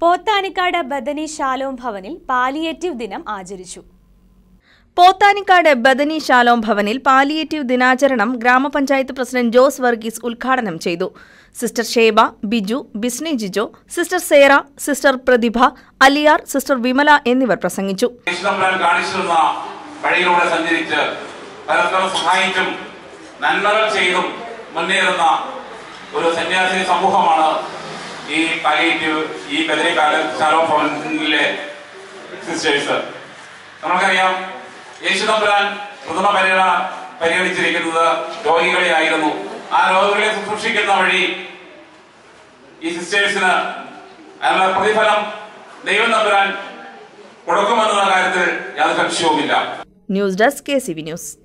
പോത്താനിക്കാട് ബദനി ശാലോം ഭവനിൽ പാലിയേറ്റീവ് ദിനം ആചരിച്ചു പോത്താനിക്കാട് ബദനി ശാലോം ഭവനിൽ പാലിയേറ്റീവ് ദിനാചരണം ഗ്രാമപഞ്ചായത്ത് പ്രസിഡന്റ് ജോസ് വർഗീസ് ഉദ്ഘാടനം ചെയ്തു sister Sheba Biju Bisni Jijo sister Sera sister Prathibha Aliyar sister Vimala എന്നിവർ പ്രസംഗിച്ചു യേശുദമ്പുരാൻ കാണിച്ചു തന്ന വഴിയിലൂടെ സഞ്ചരിച്ച് പരസ്പരം സഹായിച്ചും നന്മകൾ ചെയ്തും മുന്നേറുന്ന ഒരു സന്യാസി സമൂഹമാണ് ഈ പാലിയേറ്റീവ് ഈ ബദരിക്കാല ശാലോ ഭവനിലെ സിസ്റ്റേഴ്സ് നമുക്കറിയാം യേശുദമ്പുരാൻ പ്രഥമ പരിഗണ പരിഗണിച്ചിരിക്കുന്നത് രോഗികളെ ആയിരുന്നു ആ രോഗികളെ ശുശ്രൂഷിക്കുന്ന വഴി ഈ സിസ്റ്റേഴ്സിന് അതിനുള്ള പ്രതിഫലം ദൈവം തമ്പുരാൻ കൊടുക്കുമെന്നുള്ള കാര്യത്തിൽ യാതൊരു സംശയവുമില്ല news desk K C V news